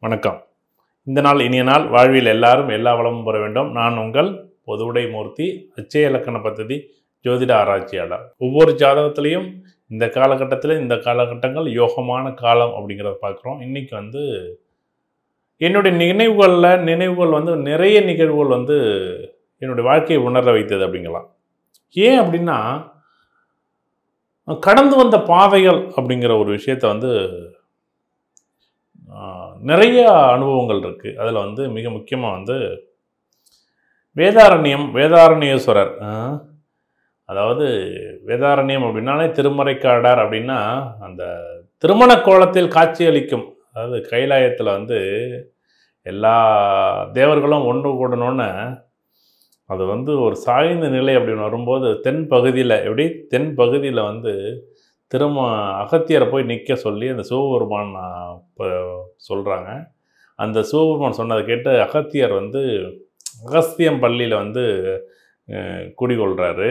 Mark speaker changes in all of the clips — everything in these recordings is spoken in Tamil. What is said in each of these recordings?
Speaker 1: வணக்கம் இந்த நாள் இனிய நாள் வாழ்வில் எல்லாரும் எல்லா வளமும் பெற வேண்டும் நான் உங்கள் பொதுவுடை மூர்த்தி அச்சய இலக்கண பദ്ധதி ஜோதிட ஆராய்ச்சியாளர் ஒவ்வொரு ஜாதகத்திலையும் இந்த காலகட்டத்தில் இந்த காலகட்டங்கள் யோகமான காலம் அப்படிங்கிறத பார்க்குறோம் இன்றைக்கி வந்து என்னுடைய நினைவுகளில் நினைவுகள் வந்து நிறைய நிகழ்வுகள் வந்து என்னுடைய வாழ்க்கையை உணர வைத்தது அப்படிங்கலாம் ஏன் அப்படின்னா கடந்து வந்த பாதைகள் அப்படிங்கிற ஒரு விஷயத்தை வந்து ஆஹ், நிறைய அனுபவங்கள் இருக்குது அதில் வந்து மிக முக்கியமாக வந்து வேதாரண்யம் வேதாரண்யேஸ்வரர் ஆஹ், அதாவது வேதாரண்யம் அப்படின்னாலே திருமறைக்காடார் அப்படின்னா அந்த திருமண கோலத்தில் காட்சியளிக்கும் அதாவது கைலாயத்தில் வந்து எல்லா தேவர்களும் ஒன்று கூடணுன்னு அது வந்து ஒரு சாய்ந்த நிலை அப்படின்னு வரும்போது தென் பகுதியில் எப்படி தென் பகுதியில் வந்து திரும்ப அகத்தியரை போய் நிற்க சொல்லி அந்த சிவபெருமான் இப்போ சொல்கிறாங்க அந்த சிவபெருமான் சொன்னதை கேட்டு அகத்தியர் வந்து அகஸ்தியம் பள்ளியில் வந்து அஹ், குடிகொள்கிறாரு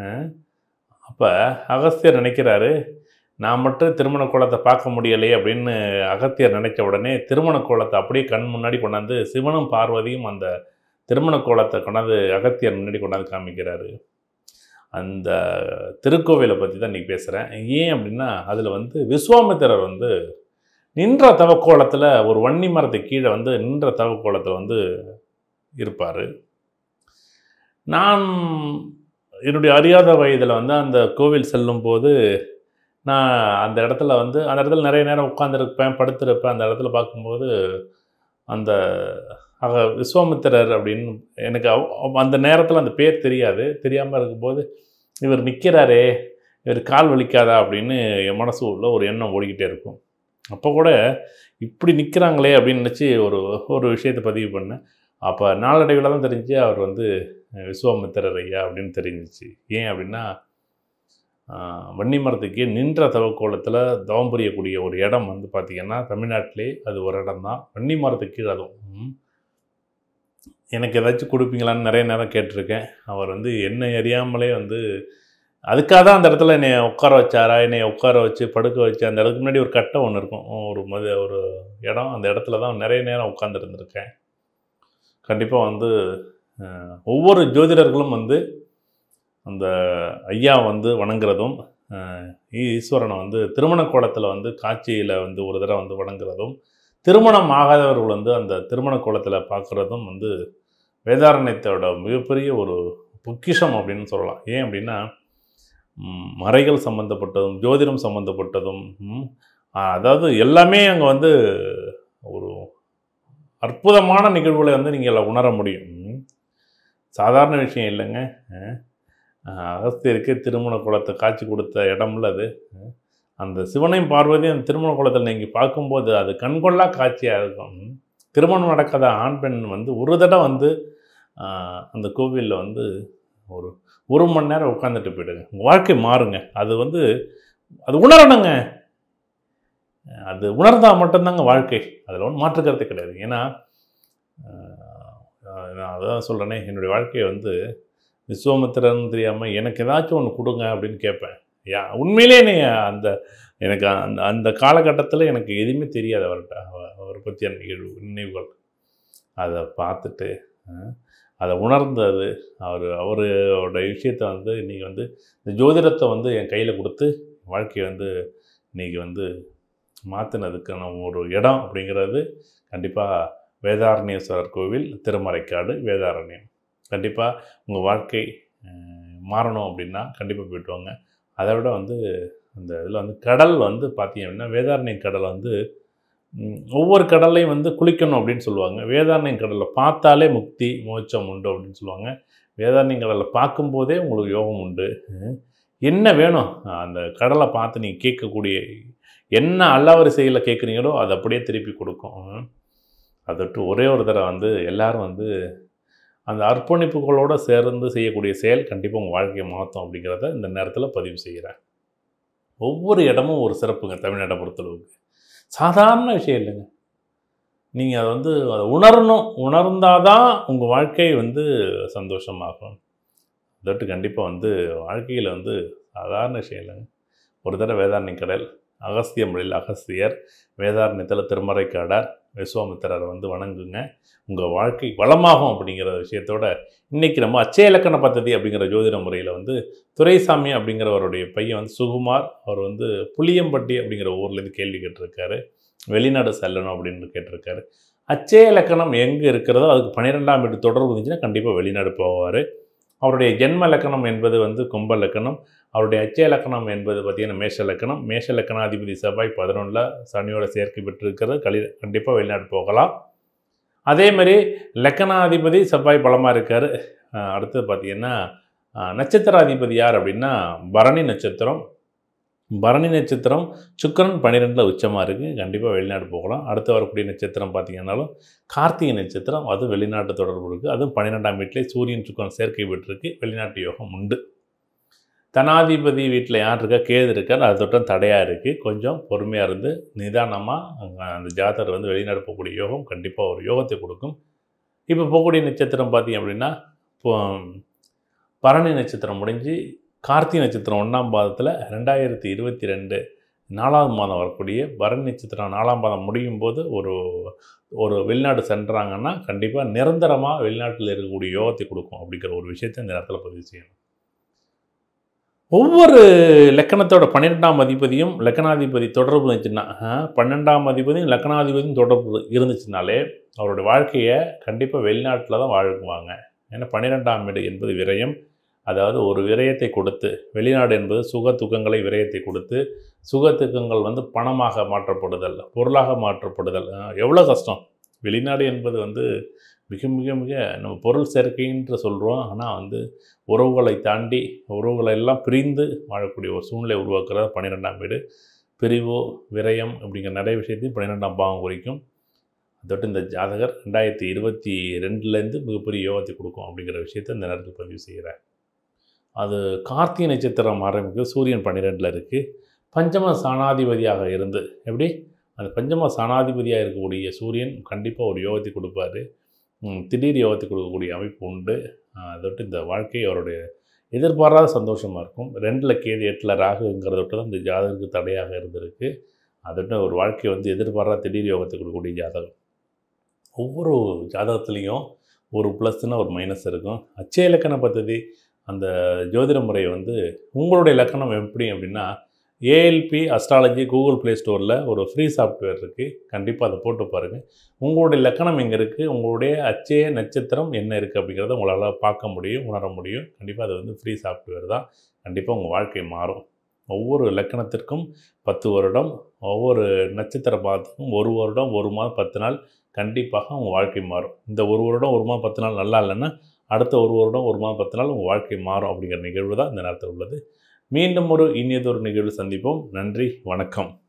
Speaker 1: அப்போ அகஸ்தியர் நினைக்கிறாரு நான் மட்டும் திருமண கோலத்தை பார்க்க முடியலையே அப்படின்னு அகத்தியர் நினைச்ச உடனே திருமண கோலத்தை அப்படியே கண் முன்னாடி கொண்டாந்து சிவனும் பார்வதியும் அந்த திருமண கோலத்தை கொண்டாந்து அகத்தியர் முன்னாடி கொண்டாந்து காமிக்கிறாரு அந்த திருக்கோவிலை பற்றி தான் இன்றைக்கி பேசுகிறேன் ஏன் அப்படின்னா அதில் வந்து விஸ்வாமித்திரர் வந்து நின்ற தவக்கோலத்தில் ஒரு வன்னி மரத்துக்கு கீழே வந்து நின்ற தவக்கோலத்தில் வந்து இருப்பார் நான் என்னுடைய அறியாத வயதில் வந்து அந்த கோவில் செல்லும்போது நான் அந்த இடத்துல வந்து அந்த இடத்துல நிறைய நேரம் உட்காந்துருப்பேன் படுத்திருப்பேன் அந்த இடத்துல பார்க்கும்போது அந்த ஆக விஸ்வாமித்திரர் அப்படின்னு எனக்கு அவ்- அவ் அந்த நேரத்தில் அந்த பேர் தெரியாது தெரியாமல் இருக்கும்போது இவர் நிற்கிறாரே இவர் கால் வலிக்காதா அப்படின்னு என் மனசு உள்ள ஒரு எண்ணம் ஓடிக்கிட்டே இருக்கும் அப்போ கூட இப்படி நிற்கிறாங்களே அப்படின்னு நினச்சி ஒரு ஒரு விஷயத்தை பதிவு பண்ணேன் அப்போ நாளடைவில் தான் தெரிஞ்சு அவர் வந்து விஸ்வாமித்திரர் ஐயா அப்படின்னு தெரிஞ்சிச்சு ஏன் அப்படின்னா ஆஹ், வன்னி மரத்துக்கு நின்ற தவக்கோலத்தில் தவம் புரியக்கூடிய ஒரு இடம் வந்து பார்த்திங்கன்னா தமிழ்நாட்டிலே அது ஒரு இடம் தான் வன்னி மரத்துக்கு கீழே அதுவும் ம். எனக்கு ஏதாச்சும் கொடுப்பீங்களான்னு நிறைய நேரம் கேட்டிருக்கேன் அவர் வந்து என்னை அறியாமலே வந்து அதுக்காக தான் அந்த இடத்துல என்னை உட்கார வச்சாரா என்னை உட்கார வச்சு படுக்க வச்சு அந்த இடத்துக்கு முன்னாடி ஒரு கட்டை ஒன்று இருக்கும் ஒரு மது ஒரு இடம் அந்த இடத்துல தான் நிறைய நேரம் உட்காந்துருந்துருக்கேன் கண்டிப்பாக வந்து அஹ், ஒவ்வொரு ஜோதிடர்களும் வந்து அந்த ஐயா வந்து வணங்குறதும் அஹ், ஈஸ்வரனை வந்து திருமண கோலத்தில் வந்து காட்சியில் வந்து ஒரு தடவை வந்து வணங்குறதும் திருமணம் ஆகாதவர்கள் வந்து அந்த திருமண கோலத்தில் பார்க்குறதும் வந்து வேதாரண்யத்தோட மிகப்பெரிய ஒரு பொக்கிஷம் அப்படின்னு சொல்லலாம் ஏன் அப்படின்னா ம், மறைகள் சம்மந்தப்பட்டதும் ஜோதிடம் சம்மந்தப்பட்டதும் ம், ஆ, அதாவது எல்லாமே அங்கே வந்து ஒரு அற்புதமான நிகழ்வுகளை வந்து நீங்கள் உணர முடியும் ம். சாதாரண விஷயம் இல்லைங்க அஹ், அஹ், அகஸ்தியருக்கு திருமண குலத்தை காட்சி கொடுத்த இடம்ல அது அஹ், அந்த சிவனையும் பார்வதியும் அந்த திருமண குலத்தில் நீங்கள் பார்க்கும்போது அது கண்கொள்ளா காட்சியாக இருக்கும் ம். திருமணம் நடக்காத ஆண் பெண் வந்து ஒரு தடவை வந்து ஆஹ், அந்த கோவிலில் வந்து ஒரு ஒரு மணி நேரம் உட்காந்துட்டு போயிடுங்க உங்கள் வாழ்க்கை மாறுங்க அது வந்து அது உணரணுங்க அது உணர்ந்தால் மட்டும்தாங்க வாழ்க்கை அதில் ஒன்றும் மாற்றுக்கிறதே கிடையாது ஏன்னா ஆஹ், நான் அதான் சொல்கிறேனே என்னுடைய வாழ்க்கையை வந்து விஸ்வாமித்திரன் தெரியாமல் எனக்கு ஏதாச்சும் ஒன்று கொடுங்க அப்படின்னு கேட்பேன் யா உண்மையிலே என்னை அந்த எனக்கு அந்த அந்த காலகட்டத்தில் எனக்கு எதுவுமே தெரியாது அவர்கிட்ட அவ- அவரை பற்றிய நிகழ்வு நினைவுகள் அதை பார்த்துட்டு அஹ், அதை உணர்ந்தது அவர் அவரோட விஷயத்தை வந்து இன்றைக்கி வந்து இந்த ஜோதிடத்தை வந்து என் கையில் கொடுத்து வாழ்க்கையை வந்து இன்றைக்கி வந்து மாற்றினதுக்கான ஒரு இடம் அப்படிங்கிறது கண்டிப்பாக வேதாரண்யேஸ்வரர் கோவில் திருமறைக்காடு வேதாரண்யம் கண்டிப்பாக உங்கள் வாழ்க்கை அஹ், மாறணும் அப்படின்னா கண்டிப்பாக போயிட்டு வாங்க அதை விட வந்து அந்த இதில் வந்து கடல் வந்து பார்த்தீங்க அப்படின்னா வேதாரண்யம் கடல் வந்து ம், ஒவ்வொரு கடல்லையும் வந்து குளிக்கணும் அப்படின்னு சொல்லுவாங்க வேதாரண்யம் கடலில் பார்த்தாலே முக்தி மோட்சம் உண்டு அப்படின்னு சொல்லுவாங்க வேதாரண்யம் கடலில் பார்க்கும்போதே உங்களுக்கு யோகம் உண்டு ம். என்ன வேணும் அந்த கடலை பார்த்து நீங்கள் கேட்கக்கூடிய என்ன அல்லாவரிசையில் கேட்குறீங்களோ அதை அப்படியே திருப்பி கொடுக்கும் ம். அதை விட்டு ஒரே ஒரு தடவை வந்து எல்லாரும் வந்து அந்த அர்ப்பணிப்புகளோடு சேர்ந்து செய்யக்கூடிய செயல் கண்டிப்பாக உங்கள் வாழ்க்கையை மாற்றும் அப்படிங்கிறத இந்த நேரத்தில் பதிவு செய்கிறேன் ஒவ்வொரு இடமும் ஒரு சிறப்புங்க தமிழ்நாட்டை பொறுத்தளவுக்கு சாதாரண விஷயம் இல்லைங்க நீங்கள் அதை வந்து அதை உணரணும் உணர்ந்தாதான் உங்கள் வாழ்க்கை வந்து சந்தோஷமாகும் அதட்டு கண்டிப்பாக வந்து வாழ்க்கையில் வந்து சாதாரண விஷயம் இல்லைங்க ஒரு தடவை வேதாரண்ய கடல் அகஸ்திய மொழியில் அகஸ்தியர் வேதாரண்யத்தில் திருமறைக்காடார் விஸ்வாமித்திரரை வந்து வணங்குங்க உங்கள் வாழ்க்கை வளமாகும் அப்படிங்கிற விஷயத்தோட இன்றைக்கி நம்ம அச்சய இலக்கண பദ്ധதி அப்படிங்கிற ஜோதிட முறையில் வந்து துரைசாமி அப்படிங்கிறவருடைய பையன் வந்து சுகுமார் அவர் வந்து புளியம்பட்டி அப்படிங்கிற ஊர்லேருந்து கேள்வி கேட்டிருக்காரு வெளிநாடு செல்லணும் அப்படின்னு கேட்டிருக்காரு அச்சய இலக்கணம் எங்கே இருக்கிறதோ அதுக்கு பன்னிரெண்டாம் வீட்டு தொடர்பு இருந்துச்சுன்னா கண்டிப்பாக வெளிநாடு போவார் அவருடைய ஜென்ம லக்கணம் என்பது வந்து கும்ப லக்கணம் அவருடைய அச்சய லக்கணம் என்பது பார்த்திங்கன்னா மேஷ லக்கணம் மேஷ லக்கணாதிபதி செவ்வாய் பதினொன்றில் சனியோட சேர்க்கை பெற்றிருக்கிறது கலி கண்டிப்பாக வெளிநாடு போகலாம் அதே மாதிரி லக்கணாதிபதி செவ்வாய் பலமாக இருக்கார் அஹ் அடுத்தது பார்த்திங்கன்னா அஹ் நட்சத்திராதிபதி யார் அப்படின்னா பரணி நட்சத்திரம் பரணி நட்சத்திரம் சுக்கிரன் பன்னிரெண்டில் உச்சமாக இருக்குது கண்டிப்பாக வெளிநாடு போகலாம் அடுத்து வரக்கூடிய நட்சத்திரம் பார்த்தீங்கன்னாலும் கார்த்திகை நட்சத்திரம் அது வெளிநாட்டு தொடர்பு இருக்குது அதுவும் பன்னிரெண்டாம் வீட்டிலே சூரியன் சுக்கிரன் சேர்க்கை பெற்றிருக்கு வெளிநாட்டு யோகம் உண்டு தனாதிபதி வீட்டில் யார் இருக்கா கேது இருக்கார் அது தொட்டம் தடையாக இருக்குது கொஞ்சம் பொறுமையாக இருந்து நிதானமாக அந்த ஜாதகர் வந்து வெளிநாடு போகக்கூடிய யோகம் கண்டிப்பாக ஒரு யோகத்தை கொடுக்கும் இப்போ போகக்கூடிய நட்சத்திரம் பார்த்தீங்க அப்படின்னா இப்போ பரணி நட்சத்திரம் முடிஞ்சு கார்த்திகை நட்சத்திரம் ஒன்றாம் பாதத்தில் ரெண்டாயிரத்தி இருபத்தி ரெண்டு நாலாவது மாதம் வரக்கூடிய பரணி நட்சத்திரம் நாலாம் பாதம் முடியும் போது ஒரு ஒரு வெளிநாடு சென்றாங்கன்னா கண்டிப்பாக நிரந்தரமாக வெளிநாட்டில் இருக்கக்கூடிய யோகத்தை கொடுக்கும் அப்படிங்கிற ஒரு விஷயத்தை இந்த நேரத்தில் பதிவு செய்யணும் ஒவ்வொரு லக்கணத்தோட பன்னிரெண்டாம் அதிபதியும் லக்கணாதிபதி தொடர்பு இருந்துச்சுன்னா ஆஹ், பன்னெண்டாம் அதிபதியும் லக்கணாதிபதியும் தொடர்பு இருந்துச்சுனாலே அவருடைய வாழ்க்கையை கண்டிப்பாக வெளிநாட்டில் தான் வாழ்வாங்க ஏன்னா பன்னிரெண்டாம் வீடு என்பது விரயம் அதாவது ஒரு விரயத்தை கொடுத்து வெளிநாடு என்பது சுக துக்கங்களை விரயத்தை கொடுத்து சுக துக்கங்கள் வந்து பணமாக மாற்றப்படுதல் பொருளாக மாற்றப்படுதல் அஹ், எவ்வளோ கஷ்டம் வெளிநாடு என்பது வந்து மிக மிக மிக நம்ம பொருள் சேர்க்கைன்ற சொல்கிறோம் ஆனால் வந்து உறவுகளை தாண்டி உறவுகளை எல்லாம் பிரிந்து வாழக்கூடிய ஒரு சூழ்நிலை உருவாக்குறது பன்னிரெண்டாம் வீடு பிரிவு விரயம் அப்படிங்கிற நிறைய விஷயத்தையும் பன்னிரெண்டாம் பாவம் குறிக்கும் அதோட்டு இந்த ஜாதகர் ரெண்டாயிரத்தி இருபத்தி ரெண்டுலேருந்து மிகப்பெரிய யோகத்தை கொடுக்கும் அப்படிங்கிற விஷயத்தை இந்த நேரத்தில் பதிவு செய்கிறேன் அது கார்த்திகை நட்சத்திரம் ஆரம்பிக்கும் சூரியன் பன்னிரெண்டில் இருக்குது பஞ்சம சாணாதிபதியாக இருந்து எப்படி அந்த பஞ்சம சாணாதிபதியாக இருக்கக்கூடிய சூரியன் கண்டிப்பாக ஒரு யோகத்தை கொடுப்பாரு ம், திடீர் யோகத்தை கொடுக்கக்கூடிய அமைப்பு உண்டு ஆஹ் அதோட்டு இந்த வாழ்க்கை அவருடைய எதிர்பாராத சந்தோஷமாக இருக்கும் ரெண்டில் கேது எட்டில் ராகுங்கிறதொட்டு தான் இந்த ஜாதகருக்கு தடையாக இருந்திருக்கு அதோட ஒரு வாழ்க்கை வந்து எதிர்பாராத திடீர் யோகத்தை கொடுக்கக்கூடிய ஜாதகம் ஒவ்வொரு ஜாதகத்துலேயும் ஒரு ப்ளஸ்னால் ஒரு மைனஸ் இருக்கும் அச்சய இலக்கண பദ്ധதி அந்த ஜோதிட முறை வந்து உங்களுடைய இலக்கணம் எப்படி அப்படின்னா ஏஎல்பி அஸ்ட்ராலஜி கூகுள் ப்ளே ஸ்டோரில் ஒரு ஃப்ரீ சாஃப்ட்வேர் இருக்குது கண்டிப்பாக அதை போட்டு பாருங்கள் உங்களுடைய லக்கணம் எங்கே இருக்குது உங்களுடைய அச்சய நட்சத்திரம் என்ன இருக்குது அப்படிங்கிறத உங்களால் பார்க்க முடியும் உணர முடியும் கண்டிப்பாக அது வந்து ஃப்ரீ சாஃப்ட்வேர் தான் கண்டிப்பாக உங்கள் வாழ்க்கை மாறும் ஒவ்வொரு லக்கணத்திற்கும் பத்து வருடம் ஒவ்வொரு நட்சத்திர பாதத்துக்கும் ஒரு வருடம் ஒரு மாதம் பத்து நாள் கண்டிப்பாக உங்கள் வாழ்க்கை மாறும் இந்த ஒரு வருடம் ஒரு மாதம் பத்து நாள் நல்லா இல்லைன்னா அடுத்த ஒரு வருடம் ஒரு மாதம் பத்து நாள் உங்கள் வாழ்க்கை மாறும் அப்படிங்கிற நிகழ்வு தான் இந்த நேரத்தில் உள்ளது மீண்டும் ஒரு இனியதொரு நிகழ்வு சந்திப்போம் நன்றி வணக்கம்